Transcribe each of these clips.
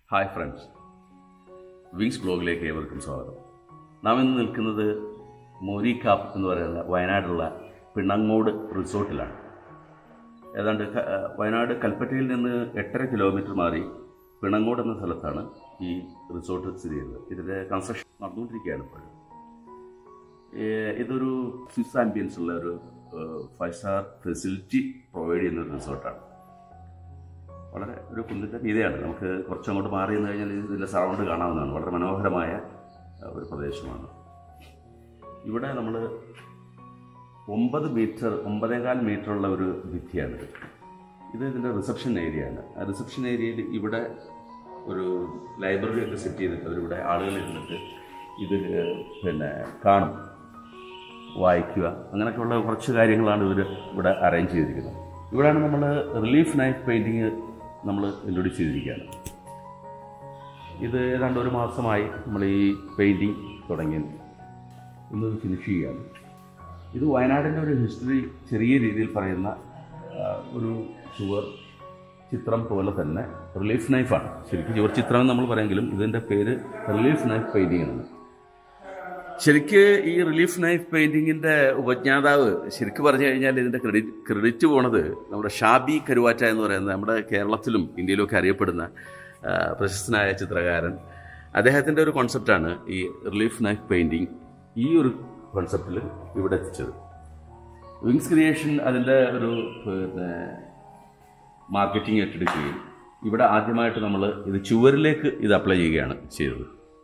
Hi friends wings ബ്ലോഗിലേക്ക് ഏവർക്കും സ്വാഗതം നാം ഇന്ന് നിൽക്കുന്നത് മോരിക്കാപ്പ് എന്ന് പറയുന്ന വയനാടുള്ള പിണങ്ങോട് റിസോർട്ടിലാണ് ഏതാണ്ട് ക- ആ, വയനാട് കൽപ്പറ്റയിൽ നിന്ന് എട്ടര കിലോമീറ്റർ മാറി പിണങ്ങോട് എന്ന സ്ഥലത്താണ് ഈ റിസോർട്ട് സ്ഥിതി ചെയ്യുന്നത് ഇതിൻ്റെ കൺസ്ട്രക്ഷൻ നടന്നുകൊണ്ടിരിക്കുകയാണ് ഇപ്പോൾ ഏഹ് ഇതൊരു സ്വിസ് ആംബിയൻസ് ഉള്ള ഒരു ഫൈവ് സ്റ്റാർ ഫെസിലിറ്റി പ്രൊവൈഡ് ചെയ്യുന്ന ഒരു റിസോർട്ടാണ് വളരെ ഒരു കുന്നിൻ്റെ മീതയാണ് നമുക്ക് കുറച്ചങ്ങോട്ട് മാറി നിന്ന് കഴിഞ്ഞാൽ ഇതിൻ്റെ സറൗണ്ട് കാണാവുന്നതാണ് വളരെ മനോഹരമായ ഏഹ്, ഒരു പ്രദേശമാണ് ഇവിടെ നമ്മൾ ഒമ്പത് മീറ്റർ ഒമ്പതേകാൽ മീറ്ററുള്ള ഒരു ഭിത്തിയാണിത് ഇത് ഇതിൻ്റെ റിസപ്ഷൻ ഏരിയ ആണ് ആ റിസപ്ഷൻ ഏരിയയിൽ ഇവിടെ ഒരു ലൈബ്രറി ഒക്കെ സെറ്റ് ചെയ്തിട്ട് അവരിവിടെ ആളുകൾ ഇരുന്നിട്ട് ഇത് പിന്നെ കാണും വായിക്കുക അങ്ങനെയൊക്കെയുള്ള കുറച്ച് കാര്യങ്ങളാണ് ഇവർ ഇവിടെ അറേഞ്ച് ചെയ്തിരിക്കുന്നത് ഇവിടെയാണ് നമ്മൾ റിലീഫ് നൈഫ് പെയിൻറ്റിങ് നമ്മൾ ഇൻട്രൊഡ്യൂസ് ചെയ്തിരിക്കുകയാണ് ഇത് ഏതാണ്ട് ഒരു മാസമായി നമ്മൾ ഈ പെയിൻറ്റിങ് തുടങ്ങിയത് ഇന്ന് ഫിനിഷ് ചെയ്യുകയാണ് ഇത് വയനാടിൻ്റെ ഒരു ഹിസ്റ്ററി ചെറിയ രീതിയിൽ പറയുന്ന ആ, ഒരു ചുവർ ചിത്രം പോലെ തന്നെ റിലീഫ് നൈഫാണ് ശരിക്കും ചുവർ ചിത്രം എന്ന് നമ്മൾ പറയുമെങ്കിലും ഇതിൻ്റെ പേര് റിലീഫ് നൈഫ് പെയിൻറ്റിംഗ് ആണ് ശരിക്ക് ഈ റിലീഫ് നൈഫ് പെയിന്റിങ്ങിന്റെ ഉപജ്ഞാതാവ് ശരിക്കും പറഞ്ഞു കഴിഞ്ഞാൽ ഇതിന്റെ ക്രെഡിറ്റ് ക്രെഡിറ്റ് പോണത് നമ്മുടെ ഷാബി കരുവാറ്റ എന്ന് പറയുന്ന നമ്മുടെ കേരളത്തിലും ഇന്ത്യയിലും ഒക്കെ അറിയപ്പെടുന്ന ആ, പ്രശസ്തനായ ചിത്രകാരൻ അദ്ദേഹത്തിൻ്റെ ഒരു കോൺസെപ്റ്റാണ് ഈ റിലീഫ് നൈഫ് പെയിന്റിങ് ഈ ഒരു കോൺസെപ്റ്റിൽ ഇവിടെ എത്തിച്ചത് വിങ്സ് ക്രിയേഷൻ അതിൻ്റെ ഒരു പിന്നെ മാർക്കറ്റിംഗ് ഏറ്റെടുക്കുകയും ഇവിടെ ആദ്യമായിട്ട് നമ്മൾ ഇത് ചുവരിലേക്ക് ഇത് അപ്ലൈ ചെയ്യുകയാണ് ചെയ്തത്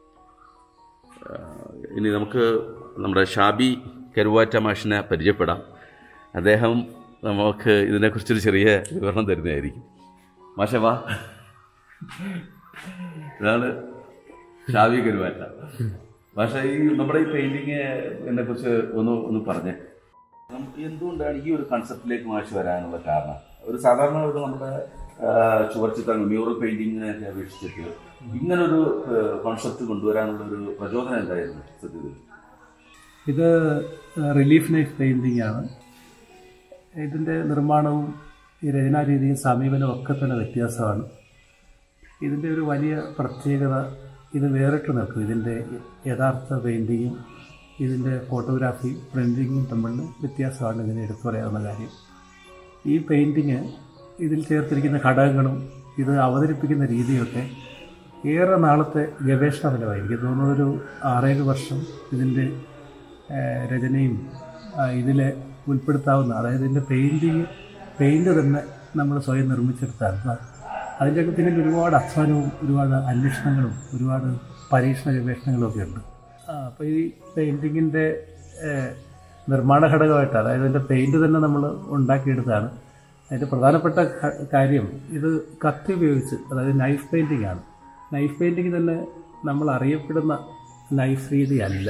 ഇനി നമുക്ക് നമ്മുടെ ഷാബി കരുവാറ്റ മാഷിനെ പരിചയപ്പെടാം അദ്ദേഹം നമുക്ക് ഇതിനെക്കുറിച്ചൊരു ചെറിയ വിവരണം തരുന്നതായിരിക്കും മാഷ വാ ഇതാണ് ഷാബി കരുവാറ്റ മാഷ ഈ നമ്മുടെ ഈ പെയിന്റിങ്ങിനെ കുറിച്ച് ഒന്ന് ഒന്ന് പറഞ്ഞേ നമുക്ക് എന്തുകൊണ്ടാണ് ഈ ഒരു കൺസെപ്റ്റിലേക്ക് മാഷ് വരാനുള്ള കാരണം ഒരു സാധാരണ ഒരു നമ്മുടെ ആ, ചുവർ ചിത്രങ്ങൾ മ്യൂറൽ പെയിന്റിങ്ങിനെ അപേക്ഷിച്ചിട്ട് ഇങ്ങനൊരു കോൺസെപ്റ്റ് കൊണ്ടുവരാനുള്ള ഒരു പ്രചോദനം എന്തായിരുന്നു സത്യത്തിൽ ഇത് റിലീഫ് നൈഫ് പെയിൻറ്റിംഗ് ആണ് ഇതിൻ്റെ നിർമ്മാണവും ഈ രചനാ രീതിയും സമീപനവും ഒക്കെ തന്നെ വ്യത്യാസമാണ് ഇതിൻ്റെ ഒരു വലിയ പ്രത്യേകത ഇത് വേറിട്ട് നിൽക്കും ഇതിൻ്റെ യഥാർത്ഥ പെയിൻറ്റിങ്ങും ഇതിൻ്റെ ഫോട്ടോഗ്രാഫി പ്രിൻറ്റിങ്ങും തമ്മിൽ വ്യത്യാസമാണ് ഇതിനെ എടുത്തു പറയാവുന്ന കാര്യം ഈ പെയിൻറ്റിങ് ഇതിൽ ചേർത്തിരിക്കുന്ന ഘടകങ്ങളും ഇത് അവതരിപ്പിക്കുന്ന രീതിയൊക്കെ ഏറെ നാളത്തെ ഗവേഷണ ഫലമായി എനിക്ക് തോന്നുന്നത് ഒരു ആറേഴ് വർഷം ഇതിൻ്റെ ഏഹ്, രചനയും ആ, ഇതിലെ ഉൾപ്പെടുത്താവുന്ന അതായത് ഇതിൻ്റെ പെയിൻറ്റിങ് പെയിൻറ് തന്നെ നമ്മൾ സ്വയം നിർമ്മിച്ചെടുത്താണ് അപ്പൊ അതിൻ്റെയൊക്കെ പിന്നിൽ ഒരുപാട് അധ്വാനവും ഒരുപാട് അന്വേഷണങ്ങളും ഒരുപാട് പരീക്ഷണ ഗവേഷണങ്ങളും ഒക്കെ ഉണ്ട് അപ്പോൾ ഈ പെയിൻറ്റിങ്ങിൻ്റെ നിർമ്മാണ ഘടകമായിട്ട് അതായത് ഇതിൻ്റെ പെയിൻറ് തന്നെ നമ്മൾ ഉണ്ടാക്കിയെടുത്താണ് അതിൻ്റെ പ്രധാനപ്പെട്ട ക- കാര്യം ഇത് കത്തി ഉപയോഗിച്ച് അതായത് നൈഫ് പെയിൻറ്റിംഗ് ആണ് നൈഫ് പെയിൻറ്റിംഗ് തന്നെ നമ്മൾ അറിയപ്പെടുന്ന നൈഫ് രീതിയല്ല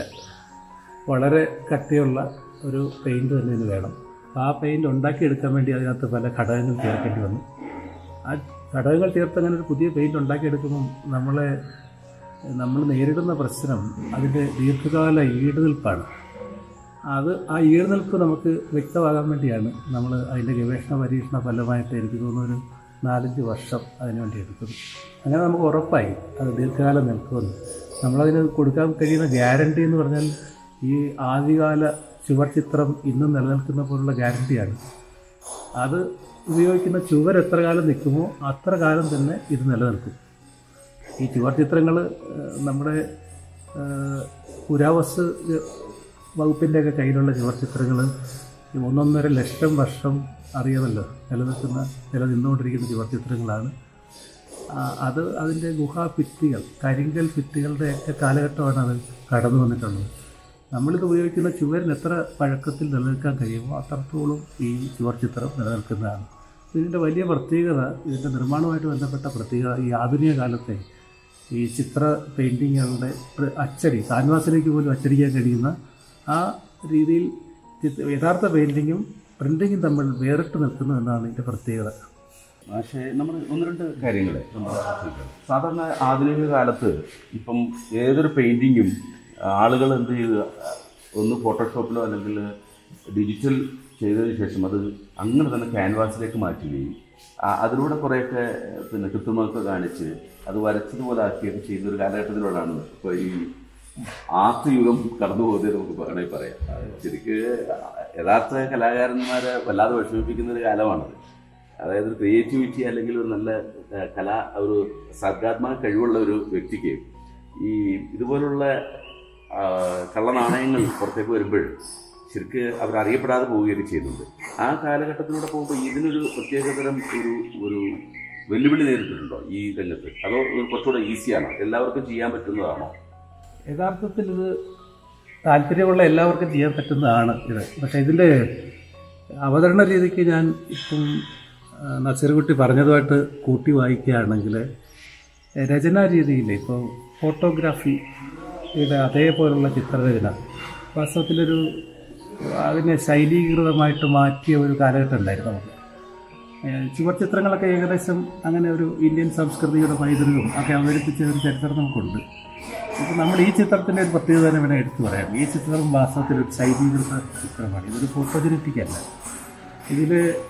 വളരെ കട്ടിയുള്ള ഒരു പെയിൻറ് തന്നെ ഇതിന് വേണം അപ്പോൾ ആ പെയിൻറ് ഉണ്ടാക്കിയെടുക്കാൻ വേണ്ടി അതിനകത്ത് പല ഘടകങ്ങൾ ചേർക്കേണ്ടി വന്നു ആ ഘടകങ്ങൾ ചേർത്ത് അങ്ങനെ ഒരു പുതിയ പെയിൻറ് ഉണ്ടാക്കിയെടുക്കുമ്പം നമ്മളെ നമ്മൾ നേരിടുന്ന പ്രശ്നം അതിൻ്റെ ദീർഘകാല ഈടുനിൽപ്പാണ് അത് ആ ഈടുനിൽപ്പ് നമുക്ക് വ്യക്തമാകാൻ വേണ്ടിയാണ് നമ്മൾ അതിൻ്റെ ഗവേഷണ പരീക്ഷണ ഫലമായിട്ട് എനിക്ക് തോന്നുന്നു ഒരു നാലഞ്ച് വർഷം അതിനു വേണ്ടി എടുത്തത് അങ്ങനെ നമുക്ക് ഉറപ്പായി അത് ദീർഘകാലം നിൽക്കുമെന്ന് നമ്മളതിന് കൊടുക്കാൻ കഴിയുന്ന ഗ്യാരണ്ടി എന്ന് പറഞ്ഞാൽ ഈ ആദ്യകാല ചുവർ ചിത്രം ഇന്നും നിലനിൽക്കുന്ന പോലുള്ള ഗ്യാരണ്ടിയാണ് അത് ഉപയോഗിക്കുന്ന ചുവർ എത്ര കാലം നിൽക്കുമോ അത്ര കാലം തന്നെ ഇത് നിലനിൽക്കും ഈ ചുവർ ചിത്രങ്ങൾ നമ്മുടെ ഏഹ്, പുരാവസ്തു വകുപ്പിൻ്റെ ഒക്കെ കയ്യിലുള്ള ചുവർ ചിത്രങ്ങൾ ഒന്നൊന്നര ലക്ഷം വർഷം അറിയാമല്ലോ നിലനിൽക്കുന്ന നിലനിന്നുകൊണ്ടിരിക്കുന്ന ചുവർ ചിത്രങ്ങളാണ് ആ, അത് അതിൻ്റെ ഗുഹാ ഭിത്തികൾ കരിങ്കൽ ഭിത്തികളുടെയൊക്കെ കാലഘട്ടമാണ് അത് കടന്നു വന്നിട്ടുള്ളത് നമ്മളിത് ഉപയോഗിക്കുന്ന ചുവരിന് എത്ര പഴക്കത്തിൽ നിലനിൽക്കാൻ കഴിയുമോ അത്രത്തോളം ഈ ചുവർ ചിത്രം നിലനിൽക്കുന്നതാണ് ഇതിൻ്റെ വലിയ പ്രത്യേകത ഇതിൻ്റെ നിർമ്മാണവുമായിട്ട് ബന്ധപ്പെട്ട പ്രത്യേകത ഈ ആധുനിക കാലത്തെ ഈ ചിത്ര പെയിൻറ്റിങ്ങുകളുടെ പ്ര- അച്ചടി കാൻവാസിലേക്ക് പോലും അച്ചടിക്കാൻ കഴിയുന്ന ആ രീതിയിൽ ചിത്ര- യഥാർത്ഥ പെയിൻറ്റിങ്ങും പ്രിൻറ്റിങ്ങും തമ്മിൽ വേറിട്ട് നിൽക്കുന്നു എന്നാണ് ഇതിൻ്റെ പ്രത്യേകത പക്ഷേ നമ്മൾ ഒന്ന് രണ്ട് കാര്യങ്ങൾ സാധാരണ ആധുനിക കാലത്ത് ഇപ്പം ഏതൊരു പെയിൻറ്റിങ്ങും ആളുകൾ എന്ത് ചെയ്ത് ഒന്ന് ഫോട്ടോഷോപ്പിലോ അല്ലെങ്കിൽ ഡിജിറ്റൽ ചെയ്തതിന് ശേഷം അത് അങ്ങനെ തന്നെ ക്യാൻവാസിലേക്ക് മാറ്റുകയും ആ- അതിലൂടെ കുറേയൊക്കെ പിന്നെ കൃത്രിമമൊക്കെ കാണിച്ച് അത് വരച്ചതുപോലെ ആക്കിയൊക്കെ ചെയ്യുന്ന ഒരു കാലഘട്ടത്തിലൂടെയാണ് ഇപ്പോൾ ഈ ആർട്ട് യുഗം കടന്നു പോകുന്നത് നമുക്ക് വേണമെങ്കിൽ പറയാം ശരിക്ക് യഥാർത്ഥ കലാകാരന്മാരെ വല്ലാതെ വിഷമിപ്പിക്കുന്ന ഒരു കാലമാണത് അതായത് ഒരു ക്രിയേറ്റിവിറ്റി അല്ലെങ്കിൽ ഒരു നല്ല ഏഹ്, കലാ ഒരു സർഗാത്മക കഴിവുള്ള ഒരു വ്യക്തിക്ക് ഈ ഇതുപോലുള്ള ആ, കള്ളനാണയങ്ങൾ പുറത്തേക്ക് വരുമ്പോൾ ശരിക്ക് അവർ അറിയപ്പെടാതെ പോവുകയൊക്കെ ചെയ്യുന്നുണ്ട് ആ കാലഘട്ടത്തിലൂടെ പോകുമ്പോൾ ഇതിനൊരു പ്രത്യേകതരം ഒരു ഒരു വെല്ലുവിളി നേരിട്ടിട്ടുണ്ടോ ഈ രംഗത്ത് അതോ ഇത് കുറച്ചുകൂടെ ഈസിയാണോ എല്ലാവർക്കും ചെയ്യാൻ പറ്റുന്നതാണോ യഥാർത്ഥത്തിൽ ഇത് താല്പര്യമുള്ള എല്ലാവർക്കും ചെയ്യാൻ പറ്റുന്നതാണ് ഇത് പക്ഷേ ഇതിൻ്റെ അവതരണ രീതിക്ക് ഞാൻ ഇപ്പം ആ, നസീർകുട്ടി പറഞ്ഞതുമായിട്ട് കൂട്ടി വായിക്കുകയാണെങ്കിൽ രചനാ രീതിയിൽ ഇപ്പോൾ ഫോട്ടോഗ്രാഫിയുടെ അതേപോലുള്ള ചിത്രരചന വാസ്തവത്തിലൊരു അതിനെ ശൈലീകൃതമായിട്ട് മാറ്റിയ ഒരു കാലഘട്ടം ഉണ്ടായിരുന്നു നമുക്ക് ഏഹ് ചുവർ ചിത്രങ്ങളൊക്കെ ഏകദേശം അങ്ങനെ ഒരു ഇന്ത്യൻ സംസ്കൃതിയുടെ പൈതൃകം ഒക്കെ അവതരിപ്പിച്ച ഒരു ചരിത്രം നമുക്കുണ്ട് ഇപ്പം നമ്മൾ ഈ ചിത്രത്തിൻ്റെ ഒരു പ്രത്യേകത തന്നെ ഇവിടെ എടുത്തു പറയാം ഈ ചിത്രം വാസ്തവത്തിൽ ഒരു ശൈലീകൃത ചിത്രമാണ് ഇതൊരു ഫോട്ടോജനറ്റിക് അല്ല ഇതിൽ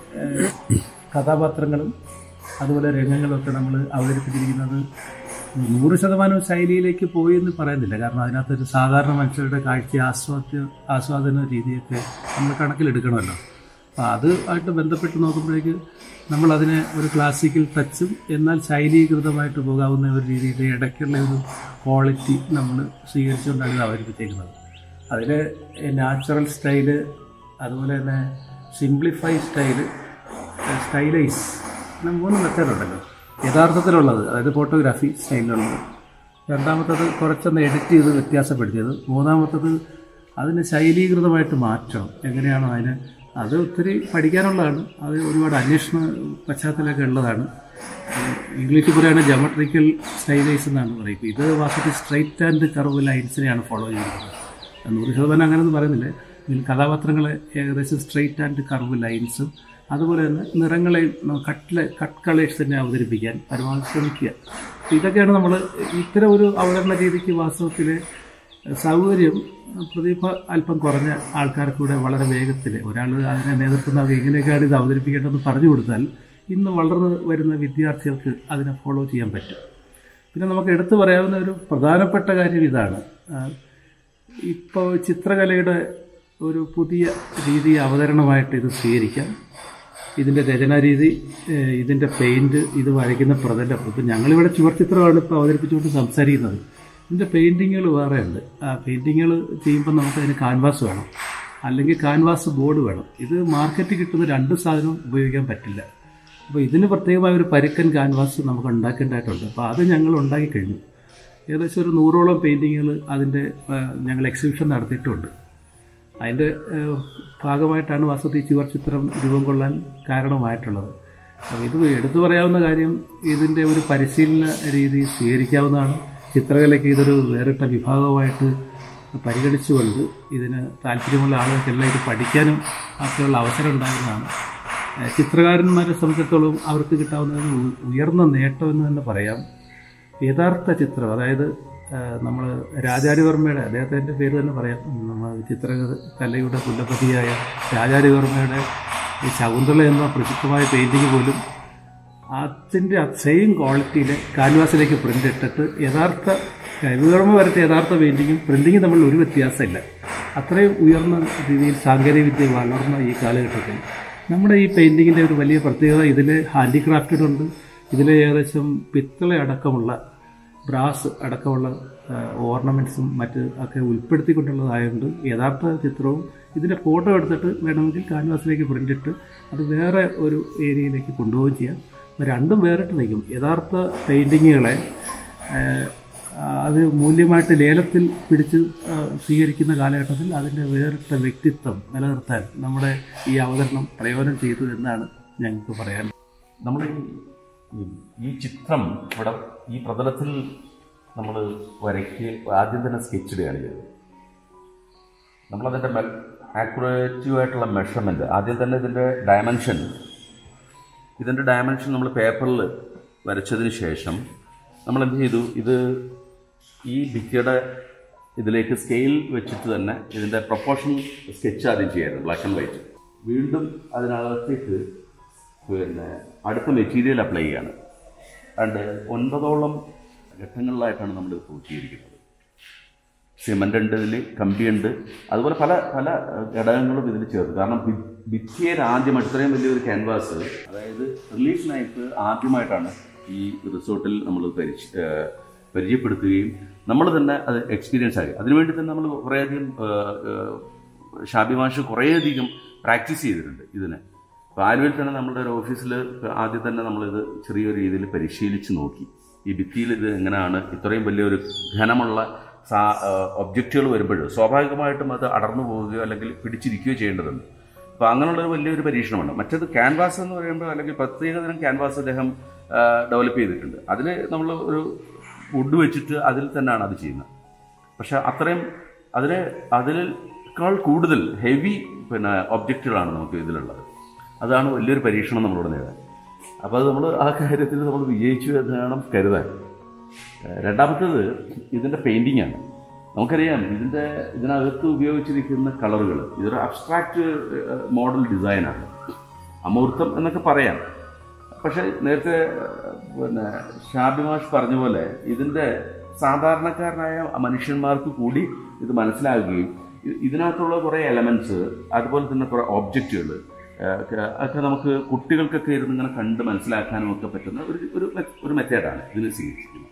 കഥാപാത്രങ്ങളും അതുപോലെ രംഗങ്ങളൊക്കെ നമ്മൾ അവതരിപ്പിച്ചിരിക്കുന്നത് നൂറ് ശതമാനം ശൈലിയിലേക്ക് പോയി എന്ന് പറയുന്നില്ല കാരണം അതിനകത്തൊരു സാധാരണ മനുഷ്യരുടെ കാഴ്ച ആസ്വാദ്യ ആസ്വാദന രീതിയൊക്കെ നമ്മൾ കണക്കിലെടുക്കണമല്ലോ അപ്പോൾ അതുമായിട്ട് ബന്ധപ്പെട്ട് നോക്കുമ്പോഴേക്ക് നമ്മളതിനെ ഒരു ക്ലാസിക്കൽ ടച്ചും എന്നാൽ ശൈലീകൃതമായിട്ട് പോകാവുന്ന ഒരു രീതിയിൽ ഇടയ്ക്കുള്ള ഒരു ക്വാളിറ്റി നമ്മൾ സ്വീകരിച്ചുകൊണ്ടാണ് ഇത് അവതരിപ്പിച്ചേക്കുന്നത് അതിൽ നാച്ചുറൽ സ്റ്റൈല് അതുപോലെ തന്നെ സിംപ്ലിഫൈ സ്റ്റൈല് സ്റ്റൈലൈസ് അങ്ങനെ മൂന്ന് മെത്തേഡുണ്ടല്ലോ യഥാർത്ഥത്തിലുള്ളത് അതായത് ഫോട്ടോഗ്രാഫി സ്റ്റൈലിലുള്ളത് രണ്ടാമത്തത് കുറച്ചൊന്ന് എഡിറ്റ് ചെയ്ത് വ്യത്യാസപ്പെടുത്തിയത് മൂന്നാമത്തത് അതിന് ശൈലീകൃതമായിട്ട് മാറ്റണം എങ്ങനെയാണോ അതിന് അത് ഒത്തിരി പഠിക്കാനുള്ളതാണ് അത് ഒരുപാട് അന്വേഷണ പശ്ചാത്തലമൊക്കെ ഉള്ളതാണ് ഏഹ് ഇംഗ്ലീഷിൽ പറയുകയാണെങ്കിൽ ജമട്രിക്കൽ സ്റ്റൈലൈസ് എന്നാണ് പറയുന്നത് ഇത് വാസ്തവത്തിൽ സ്ട്രൈറ്റ് ആൻഡ് കർവ് ലൈൻസിനെയാണ് ഫോളോ ചെയ്യുന്നത് നൂറ് ശതമാനം അങ്ങനെയൊന്നും പറയുന്നില്ല ഇതിൽ കഥാപാത്രങ്ങളെ ഏകദേശം സ്ട്രെയിറ്റ് ആൻഡ് കർവ് ലൈൻസും അതുപോലെ തന്നെ നിറങ്ങളെ കട്ട് കട്ട് കളേഴ്സ് തന്നെ അവതരിപ്പിക്കാൻ പരമാവധി ശ്രമിക്കുക അപ്പോൾ ഇതൊക്കെയാണ് നമ്മൾ ഇത്തരം ഒരു അവതരണ രീതിക്ക് വാസ്തവത്തിൽ സൗകര്യം പ്രതിഭ അല്പം കുറഞ്ഞ ആൾക്കാർക്കൂടെ വളരെ വേഗത്തിൽ ഒരാൾ അതിനെ നേതൃത്വം നൽകി എങ്ങനെയൊക്കെയാണ് ഇത് അവതരിപ്പിക്കേണ്ടതെന്ന് പറഞ്ഞു കൊടുത്താൽ ഇന്ന് വളർന്നു വരുന്ന വിദ്യാർത്ഥികൾക്ക് അതിനെ ഫോളോ ചെയ്യാൻ പറ്റും പിന്നെ നമുക്ക് എടുത്തു പറയാവുന്ന ഒരു പ്രധാനപ്പെട്ട കാര്യം ഇതാണ് ആ, ഇപ്പോൾ ചിത്രകലയുടെ ഒരു പുതിയ രീതി അവതരണമായിട്ട് ഇത് സ്വീകരിക്കാം ഇതിൻ്റെ രചനാരീതി ഏഹ് ഇതിൻ്റെ പെയിൻറ് ഇത് വരയ്ക്കുന്ന പ്രതലം ഇപ്പം ഞങ്ങളിവിടെ ചുവർച്ചിത്രമാണ് ഇപ്പോൾ അവതരിപ്പിച്ചുകൊണ്ട് സംസാരിക്കുന്നത് ഇതിൻ്റെ പെയിൻറ്റിങ്ങുകൾ വേറെ ഉണ്ട് ആ പെയിൻറ്റിങ്ങുകൾ ചെയ്യുമ്പോൾ നമുക്ക് അതിന് കാൻവാസ് വേണം അല്ലെങ്കിൽ കാൻവാസ് ബോർഡ് വേണം ഇത് മാർക്കറ്റിൽ കിട്ടുന്ന രണ്ട് സാധനവും ഉപയോഗിക്കാൻ പറ്റില്ല അപ്പോൾ ഇതിന് പ്രത്യേകമായ ഒരു പരുക്കൻ കാൻവാസ് നമുക്ക് ഉണ്ടാക്കേണ്ടതായിട്ടുണ്ട് അപ്പോൾ അത് ഞങ്ങൾ ഉണ്ടാക്കി കഴിഞ്ഞു ഏകദേശം ഒരു നൂറോളം പെയിൻറ്റിങ്ങുകൾ അതിൻ്റെ ആ, ഞങ്ങൾ എക്സിബിഷൻ നടത്തിയിട്ടുണ്ട് അതിൻ്റെ ഏഹ്, ഭാഗമായിട്ടാണ് വാസ്തവത്തിൽ ഈ ചുവർ ചിത്രം രൂപം കൊള്ളാൻ കാരണമായിട്ടുള്ളത് അപ്പോൾ ഇത് എടുത്തു പറയാവുന്ന കാര്യം ഇതിൻ്റെ ഒരു പരിശീലന രീതി സ്വീകരിക്കാവുന്നതാണ് ചിത്രകലയ്ക്ക് ഇതൊരു വേറിട്ട വിഭാഗമായിട്ട് പരിഗണിച്ചുകൊണ്ട് ഇതിന് താല്പര്യമുള്ള ആളുകൾക്കെല്ലാം ഇത് പഠിക്കാനും ഒക്കെയുള്ള അവസരം ഉണ്ടാകുന്നതാണ് ഏഹ്, ചിത്രകാരന്മാരെ സംബന്ധിച്ചിടത്തോളം അവർക്ക് കിട്ടാവുന്ന ഒരു ഉയർന്ന നേട്ടം എന്ന് തന്നെ പറയാം യഥാർത്ഥ ചിത്രം അതായത് നമ്മൾ രാജാരിവർമ്മയുടെ അദ്ദേഹത്തിൻ്റെ പേര് തന്നെ പറയാം നമ്മൾ ചിത്രകലയുടെ കുലപതിയായ രാജാരിവർമ്മയുടെ ഈ ശകുന്തള എന്ന പ്രസിദ്ധമായ പെയിൻറ്റിങ് പോലും അതിൻ്റെ സെയിം ക്വാളിറ്റിയിൽ കാൻവാസിലേക്ക് പ്രിൻ്റ് ഇട്ടിട്ട് യഥാർത്ഥ രവിവർമ്മ വരച്ച യഥാർത്ഥ പെയിൻറ്റിങ്ങും പ്രിൻറ്റിങ്ങും തമ്മിൽ ഒരു വ്യത്യാസമില്ല അത്രയും ഉയർന്ന രീതിയിൽ സാങ്കേതികവിദ്യ വളർന്ന ഈ കാലഘട്ടത്തിൽ നമ്മുടെ ഈ പെയിൻറ്റിങ്ങിൻ്റെ ഒരു വലിയ പ്രത്യേകത ഇതിൽ ഹാൻഡിക്രാഫ്റ്റഡ് ഉണ്ട് ഇതിൽ ഏകദേശം പിത്തള അടക്കമുള്ള ബ്രാസ് അടക്കമുള്ള ഓർണമെൻറ്റ്സും മറ്റ് ഒക്കെ ഉൾപ്പെടുത്തിക്കൊണ്ടുള്ളതായതുകൊണ്ട് യഥാർത്ഥ ചിത്രവും ഇതിൻ്റെ ഫോട്ടോ എടുത്തിട്ട് വേണമെങ്കിൽ കാൻവാസിലേക്ക് പ്രിൻ്റ് ഇട്ട് അത് വേറെ ഒരു ഏരിയയിലേക്ക് കൊണ്ടുപോവുകയും ചെയ്യാം അപ്പോൾ രണ്ടും വേറിട്ട് നിൽക്കും യഥാർത്ഥ പെയിൻറ്റിങ്ങുകളെ അത് മൂല്യമായിട്ട് ലേലത്തിൽ പിടിച്ച് ആ, സ്വീകരിക്കുന്ന കാലഘട്ടത്തിൽ അതിൻ്റെ വേറിട്ട വ്യക്തിത്വം നിലനിർത്താൻ നമ്മുടെ ഈ അവതരണം പ്രയോജനം ചെയ്തു എന്നാണ് ഞങ്ങൾക്ക് പറയാൻ നമ്മൾ ഈ ഈ ചിത്രം ഇവിടെ ഈ പ്രതലത്തിൽ നമ്മൾ വരയ്ക്ക് ആദ്യം തന്നെ സ്കെച്ച് ഇടുകയാണ് ചെയ്തത് നമ്മളതിൻ്റെ ആക്യുറേറ്റീവ് ആയിട്ടുള്ള മെഷർമെൻറ്റ് ആദ്യം തന്നെ ഇതിൻ്റെ ഡയമെൻഷൻ ഇതിൻ്റെ ഡയമെൻഷൻ നമ്മൾ പേപ്പറിൽ വരച്ചതിന് ശേഷം നമ്മൾ എന്ത് ചെയ്തു ഇത് ഈ ഭിത്തിയുടെ ഇതിലേക്ക് സ്കെയിൽ വെച്ചിട്ട് തന്നെ ഇതിൻ്റെ പ്രൊപ്പോർഷൻ സ്കെച്ച് ആദ്യം ചെയ്യായിരുന്നു ബ്ലാക്ക് ആൻഡ് വൈറ്റ് വീണ്ടും അതിനകത്തേക്ക് പിന്നെ അടുത്ത മെറ്റീരിയൽ അപ്ലൈ ചെയ്യാണ് അതുകൊണ്ട് ഒൻപതോളം ഘട്ടങ്ങളിലായിട്ടാണ് നമ്മൾ ഇത് പൂർത്തീകരിക്കുന്നത് സിമൻ്റ് ഉണ്ട് ഇതിൽ കമ്പിയുണ്ട് അതുപോലെ പല പല ഏഹ്, ഘടകങ്ങളും ഇതിൽ ചേർത്ത് കാരണം ഭി- ഭിത്തിയിൽ ആദ്യമായിട്ട് ഇത്രയും വലിയൊരു ക്യാൻവാസ് അതായത് റിലീഫ് നൈഫ് ആദ്യമായിട്ടാണ് ഈ റിസോർട്ടിൽ നമ്മൾ പരിച ഏഹ്, പരിചയപ്പെടുത്തുകയും നമ്മൾ തന്നെ അത് എക്സ്പീരിയൻസ് ആക്കി അതിനുവേണ്ടി തന്നെ നമ്മൾ കുറേയധികം ഏഹ്, ഏഹ്, ഷാബി മാഷ് കുറേയധികം പ്രാക്ടീസ് ചെയ്തിട്ടുണ്ട് ഇതിന് അപ്പോൾ ആലുവയിൽ തന്നെ നമ്മുടെ ഒരു ഓഫീസിൽ ആദ്യം തന്നെ നമ്മളിത് ചെറിയൊരു രീതിയിൽ പരിശീലിച്ച് നോക്കി ഈ ഭിത്തിയിൽ ഇത് എങ്ങനെയാണ് ഇത്രയും വലിയൊരു ഘനമുള്ള സാ ഒബ്ജക്റ്റുകൾ വരുമ്പോൾ സ്വാഭാവികമായിട്ടും അത് അടർന്നു പോവുകയോ അല്ലെങ്കിൽ പിടിച്ചിരിക്കുകയോ ചെയ്യേണ്ടതുണ്ട് അപ്പോൾ അങ്ങനെയുള്ളൊരു വലിയൊരു പരീക്ഷണമാണ് മറ്റേത് ക്യാൻവാസ് എന്ന് പറയുമ്പോൾ അല്ലെങ്കിൽ പ്രത്യേകതരം ക്യാൻവാസ് അദ്ദേഹം ഡെവലപ്പ് ചെയ്തിട്ടുണ്ട് അതിൽ നമ്മൾ ഒരു വുഡ് വെച്ചിട്ട് അതിൽ തന്നെയാണ് അത് ചെയ്യുന്നത് പക്ഷെ അത്രയും അതിന് അതിനേക്കാൾ കൂടുതൽ ഹെവി പിന്നെ ഒബ്ജക്റ്റുകളാണ് നമുക്ക് ഇതിലുള്ളത് അതാണ് വലിയൊരു പരീക്ഷണം നമ്മളോട് നേടാൻ അപ്പോൾ അത് നമ്മൾ ആ കാര്യത്തിൽ നമ്മൾ വിജയിച്ചു എന്ന് വേണം കരുതാൻ ഏഹ് രണ്ടാമത്തേത് ഇതിൻ്റെ പെയിൻറ്റിംഗ് ആണ് നമുക്കറിയാം ഇതിൻ്റെ ഇതിനകത്ത് ഉപയോഗിച്ചിരിക്കുന്ന കളറുകൾ ഇതൊരു അബ്സ്ട്രാക്റ്റ് മോഡൽ ഡിസൈനാണ് അമൂർത്തം എന്നൊക്കെ പറയാം പക്ഷേ നേരത്തെ ഏഹ്, പിന്നെ ഷാബിമാഷ് പറഞ്ഞ പോലെ ഇതിൻ്റെ സാധാരണക്കാരനായ മനുഷ്യന്മാർക്ക് കൂടി ഇത് മനസ്സിലാകുകയും ഇ- ഇതിനകത്തുള്ള കുറേ എലമെൻറ്റ്സ് അതുപോലെ തന്നെ കുറേ ഒബ്ജക്റ്റുകൾ ഒക്കെ നമുക്ക് കുട്ടികൾക്കൊക്കെ ഇരുന്ന് ഇങ്ങനെ കണ്ട് മനസ്സിലാക്കാനും ഒക്കെ പറ്റുന്ന ഒരു ഒരു മെ- ഒരു മെത്തേഡാണ് ഇതിന് സ്വീകരിച്ചിരിക്കുന്നത്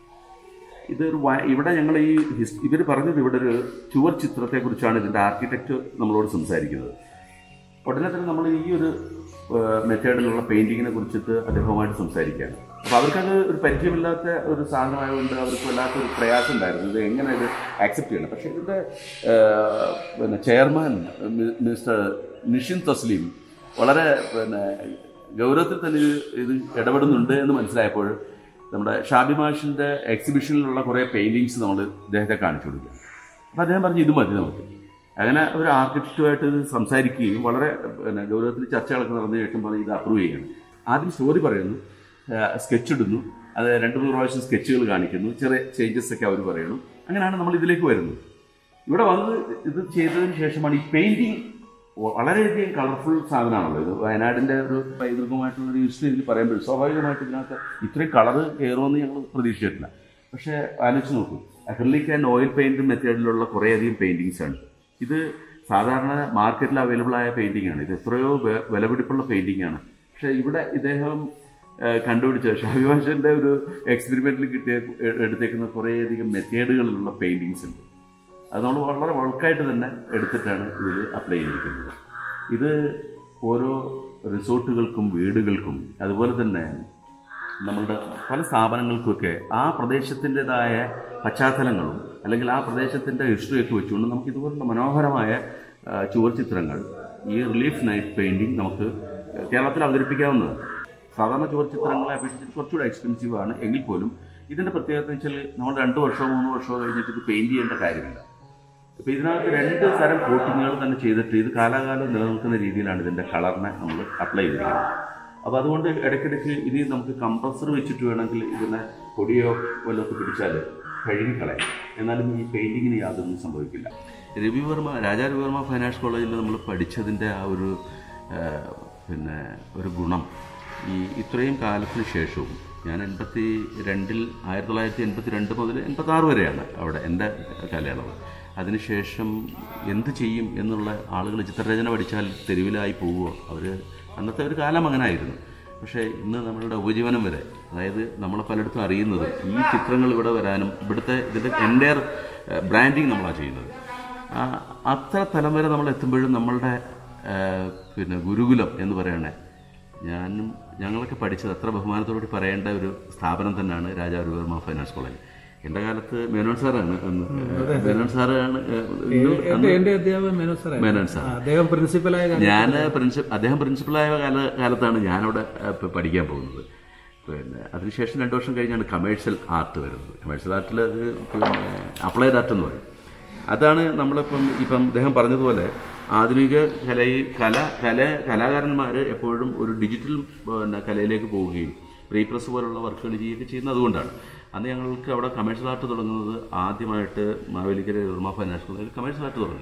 ഇതൊരു വ- ഇവിടെ ഞങ്ങൾ ഈ ഹിസ് ഇവർ പറഞ്ഞത് ഇവിടെ ഒരു ചുവർ ചിത്രത്തെക്കുറിച്ചാണ് ഇതിൻ്റെ ആർക്കിടെക്റ്റ് നമ്മളോട് സംസാരിക്കുന്നത് ഉടനെ തന്നെ നമ്മൾ ഈ ഒരു മെത്തേഡിലുള്ള പെയിന്റിങ്ങിനെ കുറിച്ചിട്ട് അദ്ദേഹവുമായിട്ട് സംസാരിക്കുകയാണ് അപ്പോൾ അവർക്കത് ഒരു പരിചയമില്ലാത്ത ഒരു സാധനമായതുകൊണ്ട് അവർക്ക് വല്ലാത്തൊരു പ്രയാസം ഉണ്ടായിരുന്നു ഇത് എങ്ങനെ ഇത് ആക്സെപ്റ്റ് ചെയ്യണം പക്ഷേ ഇതിൻ്റെ ഏഹ്, പിന്നെ ചെയർമാൻ മി- മിസ്റ്റർ നിഷിൻ തസ്ലീം വളരെ പിന്നെ ഗൗരവത്തിൽ തന്നെ ഇത് ഇത് ഇടപെടുന്നുണ്ട് എന്ന് മനസ്സിലായപ്പോൾ നമ്മുടെ ഷാബി മാഷിൻ്റെ എക്സിബിഷനിലുള്ള കുറേ പെയിൻറ്റിങ്സ് നമ്മൾ ഇദ്ദേഹത്തെ കാണിച്ചു കൊടുക്കുക അപ്പോൾ അദ്ദേഹം പറഞ്ഞു ഇത് മതി നമുക്ക് അങ്ങനെ ഒരു ആർക്കിടെക്റ്റുമായിട്ട് ഇത് സംസാരിക്കുകയും വളരെ പിന്നെ ഗൗരവത്തിൽ ചർച്ചകളൊക്കെ നടന്നു കേൾക്കുമ്പോൾ ഇത് അപ്രൂവ് ചെയ്യുകയാണ് ആദ്യം സ്റ്റോറി പറയുന്നു സ്കെച്ച് ഇടുന്നു അത് രണ്ട് മൂന്ന് പ്രാവശ്യം സ്കെച്ചുകൾ കാണിക്കുന്നു ചെറിയ ചേഞ്ചസ് ഒക്കെ അവർ പറയുന്നു അങ്ങനെയാണ് നമ്മൾ ഇതിലേക്ക് വരുന്നത് ഇവിടെ വന്ന് ഇത് ചെയ്തതിന് ശേഷമാണ് ഈ പെയിന്റിങ് വളരെയധികം കളർഫുൾ സാധനമാണല്ലോ ഇത് വയനാടിൻ്റെ ഒരു പൈതൃകമായിട്ടുള്ള ഒരു ഹിസ്റ്ററി ഇതിൽ പറയുമ്പോൾ സ്വാഭാവികമായിട്ട് ഇതിനകത്ത് ഇത്രയും കളർ കയറുമെന്ന് ഞങ്ങൾ പ്രതീക്ഷിച്ചിട്ടില്ല പക്ഷേ ആലോചിച്ച് നോക്കൂ അക്രലിക് ആൻഡ് ഓയിൽ പെയിന്റ് മെത്തേഡിലുള്ള കുറേയധികം പെയിന്റിങ്സ് ആണ് ഇത് സാധാരണ മാർക്കറ്റിൽ അവൈലബിൾ ആയ പെയിന്റിംഗ് ആണ് ഇത് എത്രയോ വെ- വിലപിടിപ്പുള്ള പെയിന്റിംഗ് ആണ് പക്ഷേ ഇവിടെ ഇദ്ദേഹം ആ, കണ്ടുപിടിച്ച ഷാബിഭാഷൻ്റെ ഒരു എക്സ്പെരിമെന്റിൽ കിട്ടിയ എ- എടുത്തേക്കുന്ന കുറേയധികം മെത്തേഡുകളിലുള്ള പെയിന്റിങ്സ് ഉണ്ട് അത് നമ്മൾ വളരെ വൾക്കായിട്ട് തന്നെ എടുത്തിട്ടാണ് ഇതിൽ അപ്ലൈ ചെയ്തിരിക്കുന്നത് ഇത് ഓരോ റിസോർട്ടുകൾക്കും വീടുകൾക്കും അതുപോലെ തന്നെ നമ്മളുടെ പല സ്ഥാപനങ്ങൾക്കൊക്കെ ആ പ്രദേശത്തിൻ്റെതായ പശ്ചാത്തലങ്ങളും അല്ലെങ്കിൽ ആ പ്രദേശത്തിൻ്റെ ഹിസ്റ്ററിയൊക്കെ വെച്ചുകൊണ്ട് നമുക്ക് ഇതുപോലുള്ള മനോഹരമായ ആ, ചുവർച്ചിത്രങ്ങൾ ഈ റിലീഫ് നൈറ്റ് പെയിൻറ്റിങ് നമുക്ക് കേരളത്തിൽ അവതരിപ്പിക്കാവുന്നതാണ് സാധാരണ ചുവർച്ചിത്രങ്ങളെ അപേക്ഷിച്ച് കുറച്ചുകൂടെ എക്സ്പെൻസീവ് ആണ് എങ്കിൽ പോലും ഇതിൻ്റെ പ്രത്യേകത എന്ന് വെച്ചാൽ നമ്മൾ രണ്ട് വർഷമോ മൂന്ന് വർഷമോ കഴിഞ്ഞിട്ട് ഇത് പെയിൻറ് ചെയ്യേണ്ട കാര്യമില്ല ഇപ്പൊ ഇതിനകത്ത് രണ്ട് തരം കോട്ടിങ്ങുകൾ തന്നെ ചെയ്തിട്ട് ഇത് കാലാകാലം നിലനിൽക്കുന്ന രീതിയിലാണ് ഇതിന്റെ കളറിനെ നമ്മൾ അപ്ലൈ ചെയ്തിരിക്കുന്നത് അപ്പോൾ അതുകൊണ്ട് ഇടയ്ക്കിടയ്ക്ക് ഇനി നമുക്ക് കംപ്രസർ വെച്ചിട്ട് വേണമെങ്കിൽ ഇതിനെ പൊടിയോ വല്ലതൊക്കെ പിടിച്ചാൽ കഴുകിക്കളയാം എന്നാലും ഈ പെയിന്റിങ്ങിന് യാതൊന്നും സംഭവിക്കില്ല രവിവർമ്മ രാജാ രവിവർമ്മ ഫൈനാൻസ് കോളേജിൽ നമ്മൾ പഠിച്ചതിൻ്റെ ആ ഒരു ആ, പിന്നെ ഒരു ഗുണം ഈ ഇത്രയും കാലത്തിന് ശേഷവും ഞാൻ എൺപത്തി രണ്ടിൽ ആയിരത്തി തൊള്ളായിരത്തി എൺപത്തി രണ്ട് മുതൽ എൺപത്തി ആറ് വരെയാണ് അവിടെ എൻ്റെ കാലയളവ് അതിനുശേഷം എന്ത് ചെയ്യും എന്നുള്ള ആളുകൾ ചിത്രരചന പഠിച്ചാൽ തെരുവിലായി പോവുമോ അവർ അന്നത്തെ ഒരു കാലം അങ്ങനെ ആയിരുന്നു പക്ഷേ ഇന്ന് നമ്മളുടെ ഉപജീവനം വരെ അതായത് നമ്മളെ പലയിടത്തും അറിയുന്നത് ഈ ചിത്രങ്ങൾ ഇവിടെ വരാനും ഇവിടുത്തെ ഇതിൻ്റെ എൻ്റെ ബ്രാൻഡിങ് നമ്മളാണ് ചെയ്യുന്നത് ആ, അത്ര തലം വരെ നമ്മൾ എത്തുമ്പോഴും നമ്മളുടെ ആ, പിന്നെ ഗുരുകുലം എന്ന് പറയണേ ഞാനും ഞങ്ങളൊക്കെ പഠിച്ചത് അത്ര ബഹുമാനത്തോടുകൂടി പറയേണ്ട ഒരു സ്ഥാപനം തന്നെയാണ് രാജാ രവിവർമ്മ ഫൈനാൻസ് കോളേജ് എൻ്റെ കാലത്ത് മേനോൻ സാറാണ് അന്ന് മേനോൻ സാറാണ് ഇന്ന് എന്റെ എന്റെ അധ്യാപകൻ മേനോ സാറേ മേനോൻ സാർ അദ്ദേഹം പ്രിൻസിപ്പലായ കാലം ഞാൻ പ്രിൻസിപ്പൽ അദ്ദേഹം പ്രിൻസിപ്പലായ കാല കാലത്താണ് ഞാനവിടെ ഏഹ്, ഇപ്പൊ പഠിക്കാൻ പോകുന്നത് പിന്നെ അതിനുശേഷം രണ്ട് വർഷം കഴിഞ്ഞാണ് കമേഴ്ഷ്യൽ ആർട്ട് വരുന്നത് കമേഴ്ഷ്യൽ ആർട്ടിൽ അത് പിന്നെ അപ്ലൈഡ് ആർട്ട് എന്ന് പറയും അതാണ് നമ്മളിപ്പം ഇപ്പം അദ്ദേഹം പറഞ്ഞതുപോലെ ആധുനിക കലയിൽ കല കല കലാകാരന്മാർ എപ്പോഴും ഒരു ഡിജിറ്റൽ പിന്നെ കലയിലേക്ക് പോവുകയും പ്രീ പ്രസ് പോലുള്ള വർക്കുകൾ ചെയ്യുകയൊക്കെ ചെയ്യുന്നത് അതുകൊണ്ടാണ് അന്ന് ഞങ്ങൾക്ക് അവിടെ കമേഴ്ഷ്യൽ ആർട്ട് തുടങ്ങുന്നത് ആദ്യമായിട്ട് മാവേലിക്കര നിർമ്മ ഫൈനാൻസ് കോളേജിൽ കമേഴ്ഷ്യൽ ആർട്ട് തുടങ്ങുകയാണ്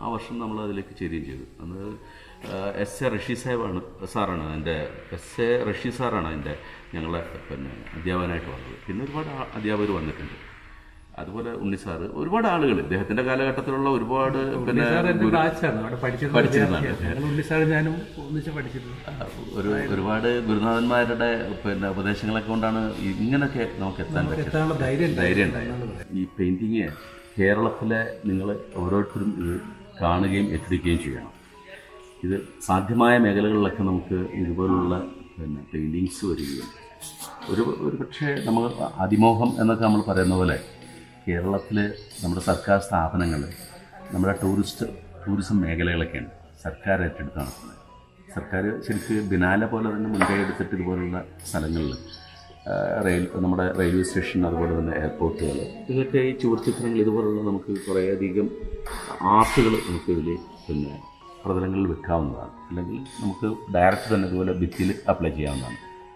ആ വർഷം നമ്മൾ അതിലേക്ക് ചേരുകയും ചെയ്തു അന്ന് എസ് എ റഷീദ് സാഹിബാണ് സാറാണ് എൻ്റെ എസ് എ റഷീദ് സാറാണ് അതിൻ്റെ ഞങ്ങളെ പിന്നെ അധ്യാപകനായിട്ട് വന്നത് പിന്നെ ഒരുപാട് ആ- അധ്യാപകർ വന്നിട്ടുണ്ട് അതുപോലെ ഉണ്ണി സാറ് ഒരുപാട് ആളുകൾ ഇദ്ദേഹത്തിൻ്റെ കാലഘട്ടത്തിലുള്ള ഒരുപാട് പിന്നെ സാർ എൻ്റെ ഗുരു- ബാച്ചാണ് അവിടെ പഠിച്ചിരുന്ന പഠിച്ചിരുന്നതാണ്. വിദ്യാർത്ഥിയാണ്. ഞങ്ങൾ ഉണ്ണി സാർ ഞാനും ഒന്നിച്ച് പഠിച്ചിട്ടുണ്ട് ഒരു ഒരുപാട് ഗുരുനാഥന്മാരുടെ പിന്നെ ഉപദേശങ്ങളൊക്കെ കൊണ്ടാണ് ഇങ്ങനെയൊക്കെ നമുക്ക് എത്താൻ പറ്റുന്നത് എത്താനുള്ള ധൈര്യം ധൈര്യം ഉണ്ടായത് ഈ പെയിന്റിങ് കേരളത്തിലെ നിങ്ങൾ ഓരോരുത്തരും ഇത് കാണുകയും ഏറ്റെടുക്കുകയും ചെയ്യണം ഇത് സാധ്യമായ മേഖലകളിലൊക്കെ നമുക്ക് ഇതുപോലുള്ള പിന്നെ പെയിൻറ്റിങ്സ് വരികയും ഒരു ഒരു പക്ഷേ നമ്മൾ അതിമോഹം എന്നൊക്കെ നമ്മൾ പറയുന്ന പോലെ കേരളത്തിൽ നമ്മുടെ സർക്കാർ സ്ഥാപനങ്ങൾ നമ്മുടെ ടൂറിസ്റ്റ് ടൂറിസം മേഖലകളൊക്കെയാണ് സർക്കാർ ഏറ്റെടുത്ത് നടത്തുന്നത് സർക്കാർ ശരിക്ക് ബിനാല പോലെ തന്നെ മുൻകൈ എടുത്തിട്ട് ഇതുപോലുള്ള സ്ഥലങ്ങളിൽ ആ, റെയിൽ നമ്മുടെ റെയിൽവേ സ്റ്റേഷൻ അതുപോലെ തന്നെ എയർപോർട്ടുകൾ ഇതൊക്കെ ഈ ചുവർച്ചിത്രങ്ങൾ ഇതുപോലുള്ള നമുക്ക് കുറേയധികം ആർട്ടുകൾ നമുക്ക് ഇതിൽ പിന്നെ പ്രതലങ്ങളിൽ വെക്കാവുന്നതാണ് അല്ലെങ്കിൽ നമുക്ക് ഡയറക്റ്റ് തന്നെ ഇതുപോലെ ഭിത്തിയിൽ അപ്ലൈ ചെയ്യാവുന്നതാണ്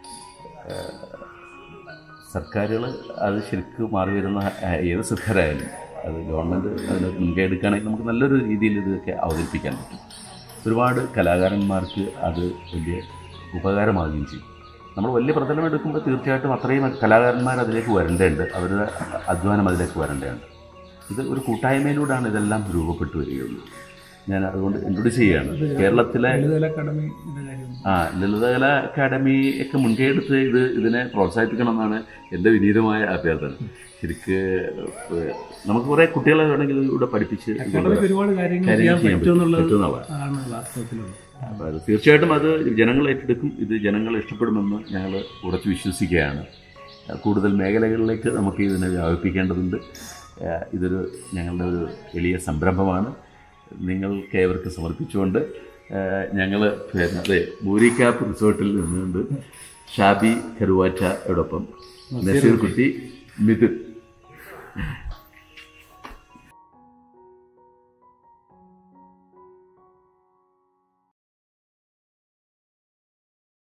സർക്കാരുകൾ അത് ശരിക്കും മാറി വരുന്ന ആ- ഏത് സർക്കാരായാലും അത് ഗവൺമെൻറ് അതിന് മുൻകൈ എടുക്കുകയാണെങ്കിൽ നമുക്ക് നല്ലൊരു രീതിയിൽ ഇതൊക്കെ അവതരിപ്പിക്കാൻ പറ്റും ഒരുപാട് കലാകാരന്മാർക്ക് അത് വലിയ ഉപകാരമാകുകയും ചെയ്യും നമ്മൾ വലിയ പ്രതലം എടുക്കുമ്പോൾ തീർച്ചയായിട്ടും അത്രയും കലാകാരന്മാർ അതിലേക്ക് വരേണ്ടതുണ്ട് അവരുടെ അധ്വാനം അതിലേക്ക് വരേണ്ടതുണ്ട് ഇത് ഒരു കൂട്ടായ്മയിലൂടെയാണ് ഇതെല്ലാം രൂപപ്പെട്ടു വരികയുള്ളൂ ഞാൻ അതുകൊണ്ട് ഇൻട്രൊഡ്യൂസ് ചെയ്യുകയാണ് കേരളത്തിലെ ലളിതകല അക്കാദമി ഇതിന്റെ കാര്യം ആ ലളിതകല അക്കാദമി ഒക്കെ മുൻകൈ എടുത്ത് ഇത് ഇതിനെ പ്രോത്സാഹിപ്പിക്കണം എന്നാണ് എൻ്റെ വിനീതമായ അഭ്യർത്ഥന ശരിക്ക് ഏഹ്, നമുക്ക് കുറേ കുട്ടികളെ വേണമെങ്കിൽ ഇവിടെ പഠിപ്പിച്ച് അക്കാദമിക്ക് ഒരുപാട് കാര്യങ്ങൾ കാര്യങ്ങൾ ചെയ്യാൻ ചെയ്യാൻ പറ്റുമെന്നുള്ളത് പറ്റുമെന്നുള്ളതാണ് ആണ് വാസ്തവത്തിലുള്ളത് അപ്പോൾ അത് തീർച്ചയായിട്ടും അത് ജനങ്ങൾ ഏറ്റെടുക്കും ഇത് ജനങ്ങൾ ഇഷ്ടപ്പെടുമെന്ന് ഞങ്ങൾ ഉറച്ചു വിശ്വസിക്കുകയാണ് കൂടുതൽ മേഖലകളിലേക്ക് നമുക്ക് ഇതിനെ വ്യാപിപ്പിക്കേണ്ടതുണ്ട് ഏഹ് ഇതൊരു ഞങ്ങളുടെ ഒരു വലിയ സംരംഭമാണ് നിങ്ങൾക്ക് ഏവർക്ക് സമർപ്പിച്ചുകൊണ്ട് ഞങ്ങൾ അതെ ബൂരിക്കാപ്പ് റിസോർട്ടിൽ നിന്നുകൊണ്ട് ഷാബി കരുവാറ്റയോടൊപ്പം നസീർ കുട്ടി മിഥുൻ